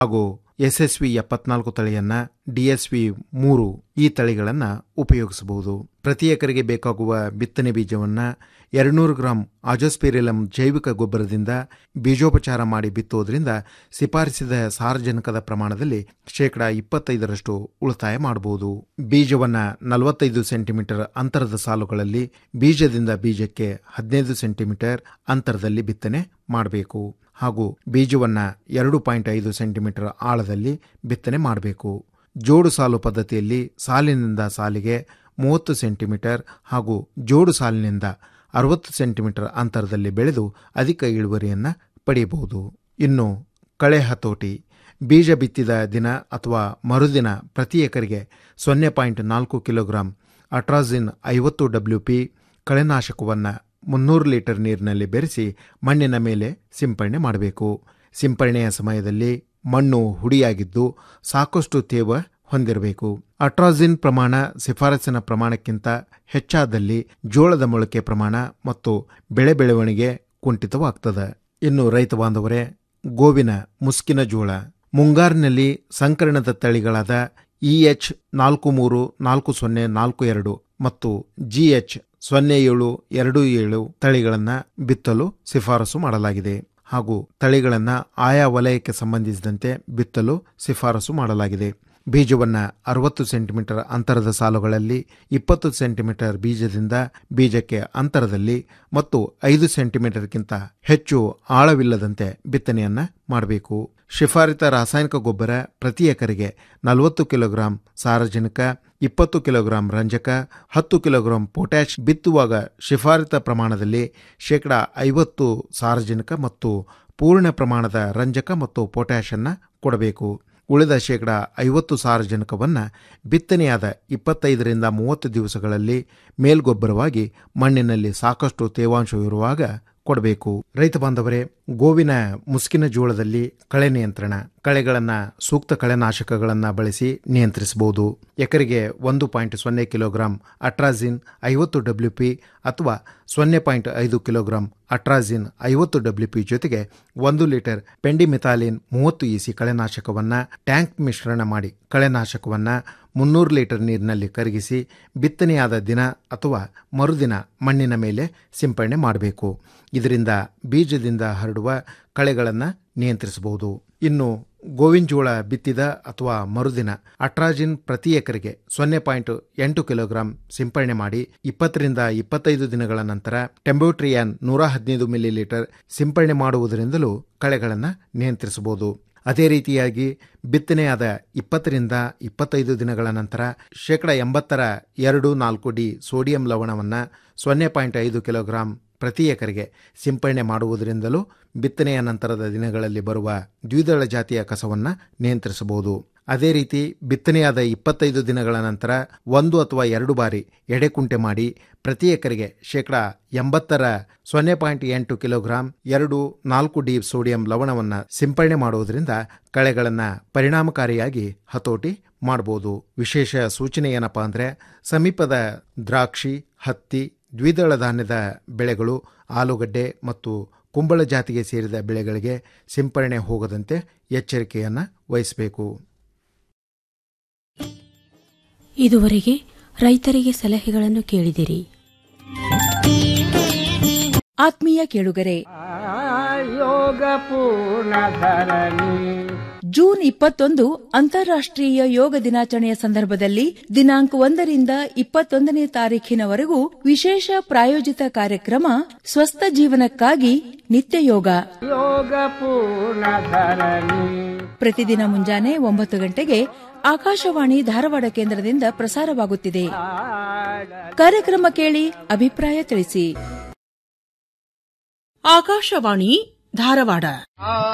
ಹಾಗೂ ಎಸ್ಎಸ್ವಿ ಎಪ್ಪತ್ನಾಲ್ಕು ತಳಿಯನ್ನ ಡಿಎಸ್ವಿ ಮೂರು ಈ ತಳಿಗಳನ್ನ ಉಪಯೋಗಿಸಬಹುದು ಪ್ರತಿ ಎಕರೆಗೆ ಬೇಕಾಗುವ ಬಿತ್ತನೆ ಬೀಜವನ್ನ ಎರಡ್ನೂರು ಗ್ರಾಂ ಆಜೋಸ್ಪಿರಿಲಂ ಜೈವಿಕ ಗೊಬ್ಬರದಿಂದ ಬೀಜೋಪಚಾರ ಮಾಡಿ ಬಿತ್ತುವುದರಿಂದ ಶಿಫಾರಿಸಿದ ಸಾರಜನಕದ ಪ್ರಮಾಣದಲ್ಲಿ ಶೇಕಡಾ ಇಪ್ಪತ್ತೈದರಷ್ಟು ಉಳಿತಾಯ ಮಾಡಬಹುದು ಬೀಜವನ್ನ ನಲವತ್ತೈದು ಸೆಂಟಿಮೀಟರ್ ಅಂತರದ ಸಾಲುಗಳಲ್ಲಿ ಬೀಜದಿಂದ ಬೀಜಕ್ಕೆ ಹದಿನೈದು ಸೆಂಟಿಮೀಟರ್ ಅಂತರದಲ್ಲಿ ಬಿತ್ತನೆ ಮಾಡಬೇಕು ಹಾಗೂ ಬೀಜವನ್ನ ಎರಡು ಪಾಯಿಂಟ್ ಐದು ಸೆಂಟಿಮೀಟರ್ ಆಳದಲ್ಲಿ ಬಿತ್ತನೆ ಮಾಡಬೇಕು ಜೋಡು ಸಾಲು ಪದ್ಧತಿಯಲ್ಲಿ ಸಾಲಿನಿಂದ ಸಾಲಿಗೆ ಮೂವತ್ತು ಸೆಂಟಿಮೀಟರ್ ಹಾಗೂ ಜೋಡು ಸಾಲಿನಿಂದ ಅರವತ್ತು ಸೆಂಟಿಮೀಟರ್ ಅಂತರದಲ್ಲಿ ಬೆಳೆದು ಅಧಿಕ ಇಳುವರಿಯನ್ನ ಪಡೆಯಬಹುದು ಇನ್ನು ಕಳೆ ಹತೋಟಿ ಬೀಜ ಬಿತ್ತಿದ ದಿನ ಅಥವಾ ಮರುದಿನ ಪ್ರತಿ ಎಕರೆಗೆ ಸೊನ್ನೆ ಪಾಯಿಂಟ್ ನಾಲ್ಕು ಕಿಲೋಗ್ರಾಂ ಅಟ್ರಾಜಿನ್ ಐವತ್ತು ಡಬ್ಲ್ಯೂ ಪಿ ಕಳೆನಾಶಕವನ್ನು ಮುನ್ನೂರು ಲೀಟರ್ ನೀರಿನಲ್ಲಿ ಬೆರೆಸಿ ಮಣ್ಣಿನ ಮೇಲೆ ಸಿಂಪರಣೆ ಮಾಡಬೇಕು ಸಿಂಪರಣೆಯ ಸಮಯದಲ್ಲಿ ಮಣ್ಣು ಹುಡಿಯಾಗಿದ್ದು ಸಾಕಷ್ಟು ತೇವ ಹೊಂದಿರಬೇಕು ಅಟ್ರಾಜಿನ್ ಪ್ರಮಾಣ ಶಿಫಾರಸಿನ ಪ್ರಮಾಣಕ್ಕಿಂತ ಹೆಚ್ಚಾದಲ್ಲಿ ಜೋಳದ ಮೊಳಕೆ ಪ್ರಮಾಣ ಮತ್ತು ಬೆಳೆ ಬೆಳವಣಿಗೆ ಕುಂಠಿತವಾಗ್ತದೆ ಇನ್ನು ರೈತ ಬಾಂಧವರೇ ಗೋವಿನ ಮುಸ್ಕಿನ ಜೋಳ ಮುಂಗಾರಿನಲ್ಲಿ ಸಂಕರಣದ ತಳಿಗಳಾದ ಇಎಚ್ ನಾಲ್ಕು ಮೂರು ನಾಲ್ಕು ಸೊನ್ನೆ ನಾಲ್ಕು ಎರಡು ಮತ್ತು ಜಿಎಚ್ ಸೊನ್ನೆ ಏಳು ಎರಡು ಏಳು ತಳಿಗಳನ್ನು ಬಿತ್ತಲು ಶಿಫಾರಸು ಮಾಡಲಾಗಿದೆ ಹಾಗೂ ತಳಿಗಳನ್ನು ಆಯಾ ವಲಯಕ್ಕೆ ಸಂಬಂಧಿಸಿದಂತೆ ಬಿತ್ತಲು ಶಿಫಾರಸು ಮಾಡಲಾಗಿದೆ ಬೀಜವನ್ನ ಅರವತ್ತು ಸೆಂಟಿಮೀಟರ್ ಅಂತರದ ಸಾಲುಗಳಲ್ಲಿ ಇಪ್ಪತ್ತು ಸೆಂಟಿಮೀಟರ್ ಬೀಜದಿಂದ ಬೀಜಕ್ಕೆ ಅಂತರದಲ್ಲಿ ಮತ್ತು ಐದು ಸೆಂಟಿಮೀಟರ್ಗಿಂತ ಹೆಚ್ಚು ಆಳವಿಲ್ಲದಂತೆ ಬಿತ್ತನೆಯನ್ನ ಮಾಡಬೇಕು ಶಿಫಾರಿತ ರಾಸಾಯನಿಕ ಗೊಬ್ಬರ ಪ್ರತಿ ಎಕರೆಗೆ ನಲವತ್ತು ಕಿಲೋಗ್ರಾಂ ಸಾರಜನಕ ಇಪ್ಪತ್ತು ಕಿಲೋಗ್ರಾಂ ರಂಜಕ ಹತ್ತು ಕಿಲೋಗ್ರಾಂ ಪೊಟ್ಯಾಶ್ ಬಿತ್ತುವಾಗ ಶಿಫಾರಿತ ಪ್ರಮಾಣದಲ್ಲಿ ಶೇಕಡಾ ಐವತ್ತು ಸಾರಜನಕ ಮತ್ತು ಪೂರ್ಣ ಪ್ರಮಾಣದ ರಂಜಕ ಮತ್ತು ಪೊಟ್ಯಾಶ್ ಅನ್ನ ಕೊಡಬೇಕು ಉಳಿದ ಶೇಕಡಾ ಐವತ್ತು ಸಾರಜನಕವನ್ನು ಬಿತ್ತನೆಯಾದ ಇಪ್ಪತ್ತೈದರಿಂದ ಮೂವತ್ತು ದಿವಸಗಳಲ್ಲಿ ಮೇಲ್ಗೊಬ್ಬರವಾಗಿ ಮಣ್ಣಿನಲ್ಲಿ ಸಾಕಷ್ಟು ತೇವಾಂಶವಿರುವಾಗ ಕೊಡಬೇಕು ರೈತ ಬಾಂಧವರೇ ಗೋವಿನ ಮುಸ್ಕಿನ ಜೋಳದಲ್ಲಿ ಕಳೆ ನಿಯಂತ್ರಣ ಕಳೆಗಳನ್ನು ಸೂಕ್ತ ಕಳೆನಾಶಕಗಳನ್ನು ಬಳಸಿ ನಿಯಂತ್ರಿಸಬಹುದು ಎಕರೆಗೆ ಒಂದು ಪಾಯಿಂಟ್ ಸೊನ್ನೆ ಕಿಲೋಗ್ರಾಂ ಅಟ್ರಾಜಿನ್ ಐವತ್ತು ಡಬ್ಲ್ಯೂ ಪಿ ಅಥವಾ ಸೊನ್ನೆ ಪಾಯಿಂಟ್ ಐದು ಕಿಲೋಗ್ರಾಂ ಅಟ್ರಾಜಿನ್ ಐವತ್ತು ಡಬ್ಲ್ಯೂ ಪಿ ಜೊತೆಗೆ ಒಂದು ಲೀಟರ್ ಪೆಂಡಿಮಿಥಾಲಿನ್ ಮೂವತ್ತು ಇಸಿ ಕಳೆನಾಶಕವನ್ನು ಟ್ಯಾಂಕ್ ಮಿಶ್ರಣ ಮಾಡಿ ಕಳೆನಾಶಕವನ್ನು ಮುನ್ನೂರು ಲೀಟರ್ ನೀರಿನಲ್ಲಿ ಕರಗಿಸಿ ಬಿತ್ತನೆಯಾದ ದಿನ ಅಥವಾ ಮರುದಿನ ಮಣ್ಣಿನ ಮೇಲೆ ಸಿಂಪರಣೆ ಮಾಡಬೇಕು ಇದರಿಂದ ಬೀಜದಿಂದ ಹರಡುವ ಕಳೆಗಳನ್ನು ನಿಯಂತ್ರಿಸಬಹುದು ಇನ್ನು ಗೋವಿನ ಜೋಳ ಬಿತ್ತಿದ ಅಥವಾ ಮರುದಿನ ಅಟ್ರಾಜಿನ್ ಪ್ರತಿ ಎಕರೆಗೆ ಸೊನ್ನೆ ಪಾಯಿಂಟ್ ಎಂಟು ಕಿಲೋಗ್ರಾಂ ಸಿಂಪರಣೆ ಮಾಡಿ ಇಪ್ಪತ್ತರಿಂದ ಇಪ್ಪತ್ತೈದು ದಿನಗಳ ನಂತರ ಟೆಂಬೋಟ್ರಿಯಾನ್ ನೂರ ಹದಿನೈದು ಮಿಲಿ ಲೀಟರ್ ಸಿಂಪರಣೆ ಮಾಡುವುದರಿಂದಲೂ ಕಳೆಗಳನ್ನು ನಿಯಂತ್ರಿಸಬಹುದು ಅದೇ ರೀತಿಯಾಗಿ ಬಿತ್ತನೆಯಾದ ಇಪ್ಪತ್ತರಿಂದ ಇಪ್ಪತ್ತೈದು ದಿನಗಳ ನಂತರ ಶೇಕಡ ಎಂಬತ್ತರ ಎರಡು ನಾಲ್ಕು ಡಿ ಸೋಡಿಯಂ ಲವಣವನ್ನು ಸೊನ್ನೆ ಪಾಯಿಂಟ್ ಐದು ಕಿಲೋಗ್ರಾಂ ಪ್ರತಿ ಎಕರೆಗೆ ಸಿಂಪರಣೆ ಮಾಡುವುದರಿಂದಲೂ ಬಿತ್ತನೆಯ ನಂತರದ ದಿನಗಳಲ್ಲಿ ಬರುವ ದ್ವಿದಳ ಜಾತಿಯ ಕಸವನ್ನು ನಿಯಂತ್ರಿಸಬಹುದು ಅದೇ ರೀತಿ ಬಿತ್ತನೆಯಾದ ಇಪ್ಪತ್ತೈದು ದಿನಗಳ ನಂತರ ಒಂದು ಅಥವಾ ಎರಡು ಬಾರಿ ಎಡೆಕುಂಟೆ ಮಾಡಿ ಪ್ರತಿ ಎಕರೆಗೆ ಶೇಕಡ ಎಂಬತ್ತರ ಸೊನ್ನೆ ಪಾಯಿಂಟ್ ಎಂಟು ಕಿಲೋಗ್ರಾಂ ಎರಡು ನಾಲ್ಕು ಡಿ ಸೋಡಿಯಂ ಲವಣವನ್ನು ಸಿಂಪರಣೆ ಮಾಡುವುದರಿಂದ ಕಳೆಗಳನ್ನು ಪರಿಣಾಮಕಾರಿಯಾಗಿ ಹತೋಟಿ ಮಾಡಬಹುದು ವಿಶೇಷ ಸೂಚನೆ ಏನಪ್ಪಾ ಅಂದರೆ ಸಮೀಪದ ದ್ರಾಕ್ಷಿ ಹತ್ತಿ ದ್ವಿದಳ ಧಾನ್ಯದ ಬೆಳೆಗಳು ಆಲೂಗಡ್ಡೆ ಮತ್ತು ಕುಂಬಳ ಜಾತಿಗೆ ಸೇರಿದ ಬೆಳೆಗಳಿಗೆ ಸಿಂಪರಣೆ ಹೋಗದಂತೆ ಎಚ್ಚರಿಕೆಯನ್ನು ವಹಿಸಬೇಕು ಇದುವರೆಗೆ ರೈತರಿಗೆ ಸಲಹೆಗಳನ್ನು ಕೇಳಿದಿರಿ ಆತ್ಮೀಯ ಕೇಳುಗರೆ ಯೋಗ ಪೂರ್ಣ ಧರಣಿ ಜೂನ್ ಇಪ್ಪತ್ತೊಂದು ಅಂತಾರಾಷ್ಟ್ರೀಯ ಯೋಗ ದಿನಾಚರಣೆಯ ಸಂದರ್ಭದಲ್ಲಿ ದಿನಾಂಕ ಒಂದರಿಂದ ಇಪ್ಪತ್ತೊಂದನೇ ತಾರೀಖಿನವರೆಗೂ ವಿಶೇಷ ಪ್ರಾಯೋಜಿತ ಕಾರ್ಯಕ್ರಮ ಸ್ವಸ್ಥ ಜೀವನಕ್ಕಾಗಿ ನಿತ್ಯ ಯೋಗ ಯೋಗ ಪೂರ್ಣ ಧರಣಿ ಪ್ರತಿದಿನ ಮುಂಜಾನೆ ಒಂಬತ್ತು ಗಂಟೆಗೆ ಆಕಾಶವಾಣಿ ಧಾರವಾಡ ಕೇಂದ್ರದಿಂದ ಪ್ರಸಾರವಾಗುತ್ತಿದೆ ಕಾರ್ಯಕ್ರಮ ಕೇಳಿ ಅಭಿಪ್ರಾಯ ತಿಳಿಸಿ ಆಕಾಶವಾಣಿ ಧಾರವಾಡ